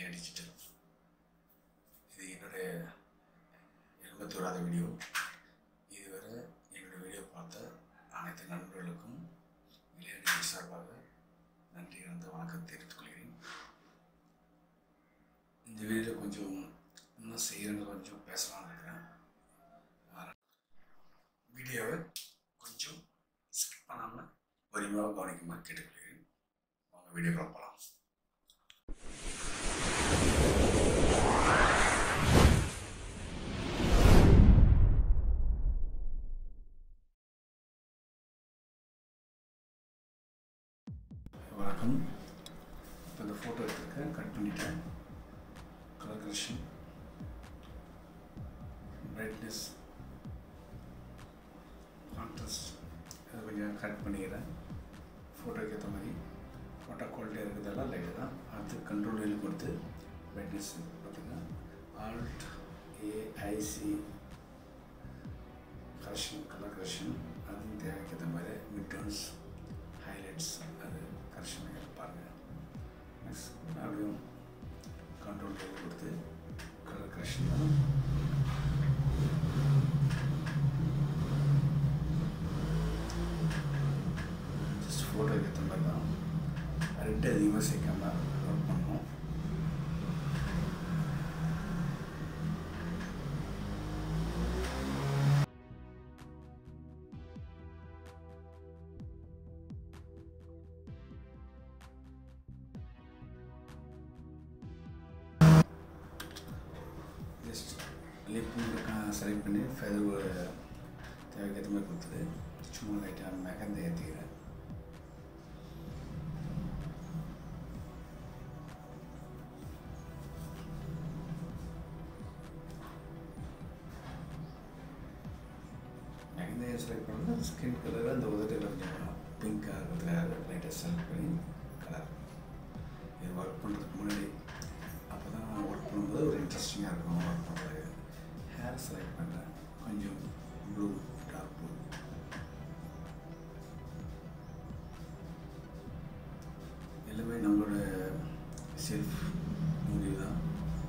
India digital இது என்னுடைய எண்பத்தோராத video இதுவரை என்னுடைய வீடியோ பார்த்த அனைத்து நண்பர்களுக்கும் விளையாட்டு சார்பாக நன்றி கலந்த வணக்கம் தெரிவித்துக் கொள்கிறேன் இந்த வீடியோ கொஞ்சம் இன்னும் செய்கிறேன்னு கொஞ்சம் பேசலாம்னு இருக்கிறேன் வீடியோவை கொஞ்சம் ஸ்கிப் பண்ணாமல் பொறுமையாக கவனிக்குமாறு கேட்டுக்கொள்கிறேன் அவங்க வீடியோக்குள்ள போகலாம் வணக்கம் இப்போ இந்த ஃபோட்டோ எடுத்திருக்கேன் கட் பண்ணிட்டேன் கலர் கரெக்ஷன் பிரைட்னஸ் கான்ட்ராஸ்ட் அதை கொஞ்சம் கட் பண்ணிக்கிறேன் ஃபோட்டோக்கு ஏற்ற மாதிரி ஃபோட்டோ குவாலிட்டி இருக்கிறதெல்லாம் லைட்டு தான் அடுத்து கண்ட்ரோல் வெளி கொடுத்து பிரைட்னஸ் பார்த்திங்கன்னா ஆல்ட் ஏஐசி கரெக்ஷன் கலர் கரெக்ஷன் அதுவும் தேவைக்கு ஏற்ற மாதிரி மிட் டோன்ஸ் ஹைலைட்ஸ் அது கரெக்ஷன் பாருங்கள் நெக்ஸ்ட் அப்படியும் கண்ட்ரோல் வெளி கொடுத்து கலர் கரெக்ஷன் தான் ஜஸ்ட் ஃபோட்டோ ஏற்ற மாதிரி தான் ரெட்டு அதிகமாக சேர்க்காம ஒர்க் பண்ணோம் ஜஸ்ட் லிப் செலக்ட் பண்ணி ஃபெதர் தேவைக்கு ஏற்ற மாதிரி கொடுத்துட்டு சும்மா லைட்டாக மெகந்தை ஏற்றிக்கிறேன் மெகந்தையை செலக்ட் பண்ணால் ஸ்கின் கலர் அந்த உதட்டில் கொஞ்சம் பிங்காக இருக்கிறதுக்காக லைட்டாக செலக்ட் பண்ணி கலர் இது ஒர்க் பண்ணுறதுக்கு முன்னாடி அப்போ தான் ஒர்க் பண்ணும்போது ஒரு இன்ட்ரெஸ்டிங்காக இருக்கும் ஒர்க் பண்ணுறது ஹேர் செலக்ட் பண்ணுறேன் கொஞ்சம் ப்ளூ டார்க் ப்ளூ எல்லாமே நம்மளோட செல்ஃப் முடிவு தான்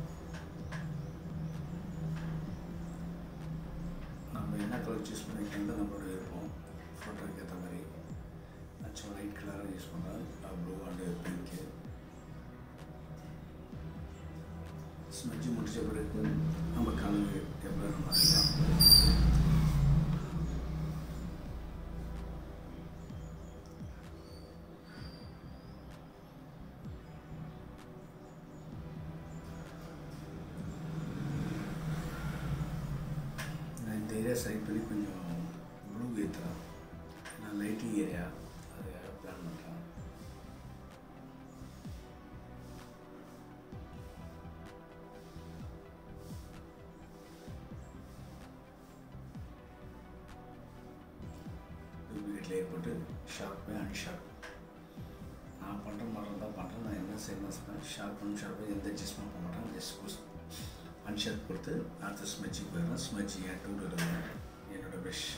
நம்ம என்ன கலர் சூஸ் பண்ணிக்கிறது நம்மளோட விருப்பம் ஃபோட்டோக்கு ஏற்ற மாதிரி நான் லைட் கலராக யூஸ் பண்ணுறேன் ப்ளூ அண்டு பிங்க்கு ஸ்மெட்ஜு முடிச்ச பிறகு நம்ம கலர் எவ்வளோ மாற்றிக்கலாம் நான் இந்த ஏரியா செலக்ட் பண்ணி கொஞ்சம் ப்ளூ ஏற்றுறேன் நான் லைட்டிங் ஏரியா அதை பிளான் பண்ணுறேன் டூப்ளிகேட் லேயர் போட்டு ஷார்ப்பு அண்ட் ஷார்ப் நான் பண்ணுற மாதிரி தான் பண்ணுறேன் நான் என்ன செய்யணும் சொன்னேன் ஷார்ப் அண்ட் ஷார்ப்பு எந்த அட்ஜஸ்ட்மெண்ட் பண்ண மாட்டேன் ஜஸ்ட் புஷ் அன்ஷார்ப் கொடுத்து அடுத்த ஸ்மெட்சிக்கு போயிடுறேன் ஸ்மெட்சி என் டூ இருக்குது என்னோடய ப்ரெஷ்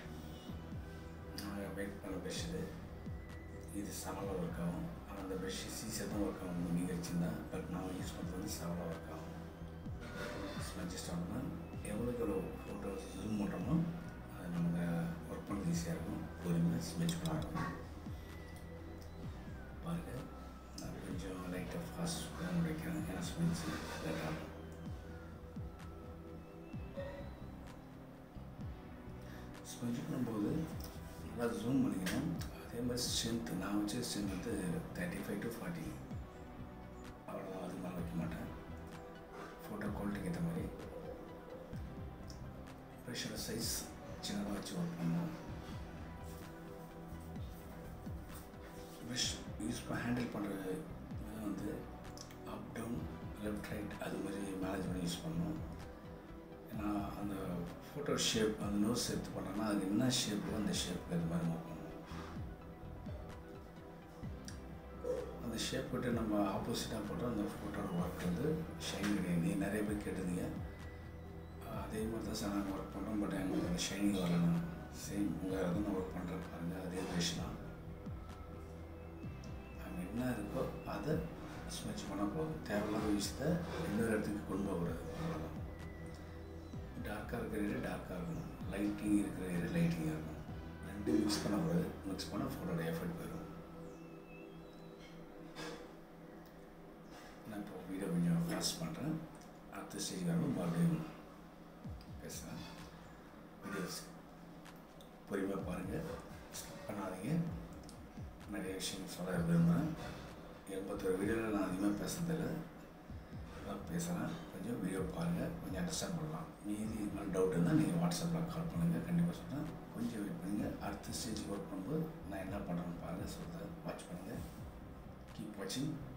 நான் மேக் பண்ண ப்ரெஷ் இது இது சவலாக ஒர்க் ஆகும் ஆனால் அந்த ப்ரெஷ் சீசர் தான் ஒர்க் ஆகும் நீங்கள் வச்சுருந்தா பட் நான் யூஸ் பண்ணுறது வந்து சவலாக ஒர்க் ஆகும் ஸ்மெட்ச் ஸ்டார்ட் பண்ணால் எவ்வளோக்கு எவ்வளோ ஃபோட்டோ ஜூம் பண்ணுறோமோ அது நமக்கு ஒர்க் பண்ண ஈஸியாக இருக்கும் பொறுமையாக ஸ்மெட்ச் பண்ண இருக்கும் பாருங்கள் நான் கொஞ்சம் லைட்டாக ஃபாஸ்ட் பண்ண முடிக்கிறேன் ஏன்னா ஸ்மெட்ச் லேட் ஆகும் ஸ்மெட்ச் பண்ணும்போது நல்லா ஜூம் பண்ணிக்கணும் அதே மாதிரி ஸ்ட்ரென்த் நான் வச்ச ஸ்ட்ரென்த் வந்து தேர்ட்டி ஃபைவ் டு ஃபார்ட்டி அவ்வளோ அது மேலே வைக்க மாட்டேன் ஃபோட்டோ குவாலிட்டிக்கு ஏற்ற மாதிரி ப்ரெஷரோட சைஸ் சின்னதாக வச்சு ஒர்க் பண்ணுவோம் ப்ரெஷ் யூஸ் பண்ண ஹேண்டில் பண்ணுற விதம் வந்து அப் டவுன் லெஃப்ட் ரைட் அது மாதிரி மேனேஜ் பண்ணி யூஸ் பண்ணணும் ஏன்னா அந்த ஃபோட்டோ ஷேப் அந்த நோஸ் எடுத்து பண்ணோன்னா அது என்ன ஷேப்போ அந்த ஷேப்புக்கு அது மாதிரி மூவ் பண்ணணும் அந்த ஷேப் விட்டு நம்ம ஆப்போசிட்டாக போட்டால் அந்த ஃபோட்டோட ஒர்க் வந்து ஷைன் கிடையாது நீ நிறைய பேர் கேட்டதுங்க அதே மாதிரி தான் சார் நாங்கள் ஒர்க் பண்ணுறோம் பட் எங்களுக்கு அந்த ஷைனிங் வரலண்ணா சேம் உங்கள் தான் நான் ஒர்க் பண்ணுறேன் பாருங்கள் அதே ப்ரெஷ் தான் அங்கே என்ன இருக்கோ அதை ஸ்மெச் பண்ணால் போதும் தேவையில்லாத விஷயத்த இன்னொரு இடத்துக்கு கொண்டு போகக்கூடாது அவ்வளோதான் டார்க்காக இருக்கிற ஏரியா டார்க்காக இருக்கணும் லைட்டிங் இருக்கிற ஏரியா லைட்டிங்காக இருக்கணும் ரெண்டும் மிக்ஸ் பண்ணக்கூடாது மிக்ஸ் பண்ணால் ஃபோட்டோட எஃபெக்ட் போயிடும் நான் இப்போ வீடியோ கொஞ்சம் ஃபாஸ்ட் பண்ணுறேன் அடுத்த ஸ்டேஜ் வரணும் மறுபடியும் பேசுகிறேன் வீடியோஸ் பொறுமையாக பாருங்கள் ஸ்கிப் பண்ணாதீங்க நிறைய விஷயம் சொல்ல விரும்புகிறேன் எண்பத்தொரு வீடியோவில் நான் அதிகமாக பேசுறதில்ல நான் பேசுகிறேன் கொஞ்சம் வீடியோ பாருங்கள் கொஞ்சம் அண்டர்ஸ்டாண்ட் பண்ணலாம் மீதி இன்னும் டவுட் இருந்தால் நீங்கள் வாட்ஸ்அப்பில் கால் பண்ணுங்கள் கண்டிப்பாக சொல்கிறேன் கொஞ்சம் வெயிட் பண்ணுங்கள் அடுத்த ஸ்டேஜ் ஒர்க் பண்ணும்போது நான் என்ன பண்ணுறேன்னு பாருங்கள் சொல்கிறேன் வாட்ச் பண்ணுங்கள் கீப் வாட்சிங்